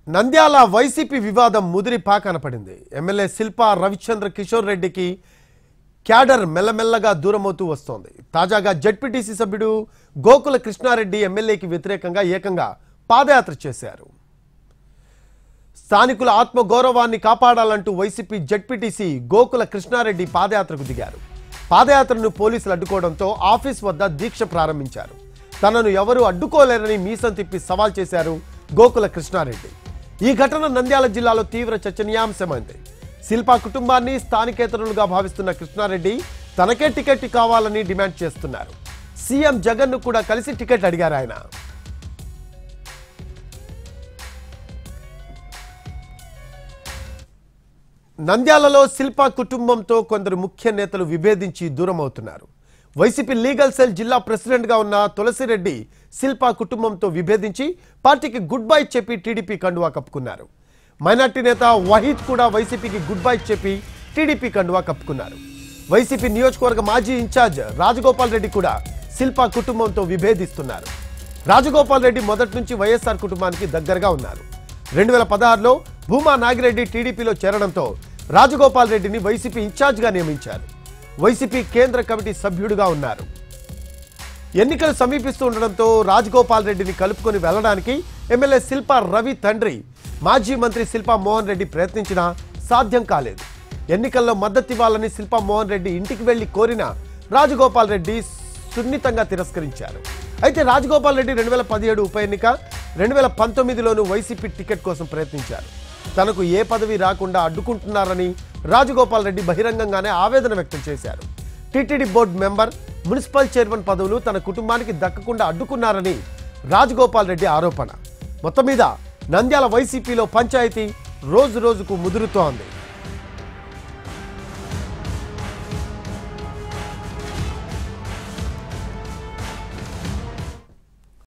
నంద్యాల వైసీపీ వివాదం ముదిరి పాకనపడింది ఎమ్మెల్యే శిల్పా రవిచంద్ర కిషోర్ రెడ్డికి క్యాడర్ మెల్లమెల్లగా దూరమవుతూ వస్తోంది తాజాగా జడ్పీటీసీ సభ్యుడు గోకుల కృష్ణారెడ్డి ఎమ్మెల్యేకి వ్యతిరేకంగా ఏకంగా పాదయాత్ర చేశారు స్థానికుల ఆత్మగౌరవాన్ని కాపాడాలంటూ వైసీపీ జడ్పీటీసీ గోకుల కృష్ణారెడ్డి పాదయాత్రకు దిగారు పాదయాత్రను పోలీసులు అడ్డుకోవడంతో ఆఫీస్ వద్ద దీక్ష ప్రారంభించారు తనను ఎవరూ అడ్డుకోలేరని మీసం తిప్పి సవాల్ చేశారు గోకుల కృష్ణారెడ్డి ఈ ఘటన నంద్యాల జిల్లాలో తీవ్ర చర్చనీయాంశమైంది శిల్పా కుటుంబాన్ని స్థానికేతరులుగా భావిస్తున్న కృష్ణారెడ్డి తనకే టికెట్ కావాలని డిమాండ్ చేస్తున్నారు సీఎం జగన్ను కూడా కలిసి టికెట్ అడిగారు ఆయన నంద్యాలలో శిల్పా కుటుంబంతో కొందరు ముఖ్య నేతలు విభేదించి దూరం అవుతున్నారు వైసీపీ లీగల్ సెల్ జిల్లా ప్రెసిడెంట్గా ఉన్న తులసిరెడ్డి శిల్పా కుటుంబంతో విభేదించి పార్టీకి గుడ్ బై చెప్పి టీడీపీ కండువా కప్పుకున్నారు మైనార్టీ నేత వహీద్ కూడా వైసీపీకి గుడ్ బై చెప్పి టీడీపీ కండువా కప్పుకున్నారు వైసీపీ నియోజకవర్గ మాజీ ఇన్ఛార్జ్ రాజగోపాల్ రెడ్డి కూడా శిల్పా కుటుంబంతో విభేదిస్తున్నారు రాజగోపాల్ రెడ్డి మొదటి నుంచి వైఎస్ఆర్ కుటుంబానికి దగ్గరగా ఉన్నారు రెండు వేల పదహారులో భూమా నాగిరెడ్డి టీడీపీలో చేరడంతో రాజగోపాల్ రెడ్డిని వైసీపీ ఇన్ఛార్జ్గా నియమించారు వైసీపీ కేంద్ర కమిటీ సభ్యుడిగా ఉన్నారు ఎన్నికలు సమీపిస్తూ ఉండడంతో రాజగోపాల్ రెడ్డిని కలుపుకొని వెళ్లడానికి ఎమ్మెల్యే శిల్పా రవి తండ్రి మాజీ మంత్రి శిల్పా మోహన్ రెడ్డి ప్రయత్నించినా సాధ్యం కాలేదు ఎన్నికల్లో మద్దతు ఇవ్వాలని శిల్పా మోహన్ రెడ్డి ఇంటికి వెళ్లి కోరిన రాజగోపాల్ రెడ్డి సున్నితంగా తిరస్కరించారు అయితే రాజగోపాల్ రెడ్డి రెండు వేల పదిహేడు ఉప ఎన్నిక రెండు వేల పంతొమ్మిదిలోనూ వైసీపీ టికెట్ కోసం ప్రయత్నించారు తనకు ఏ పదవి రాకుండా అడ్డుకుంటున్నారని రాజగోపాల్ రెడ్డి బహిరంగంగానే ఆవేదన వ్యక్తం చేశారు TTD board member municipal chairman పదవులు తన కుటుంబానికి దక్కకుండా అడ్డుకున్నారని రాజగోపాల్ రెడ్డి ఆరోపణ మొత్తం మీద నంద్యాల వైసీపీలో పంచాయతీ రోజు రోజుకు ముదురుతోంది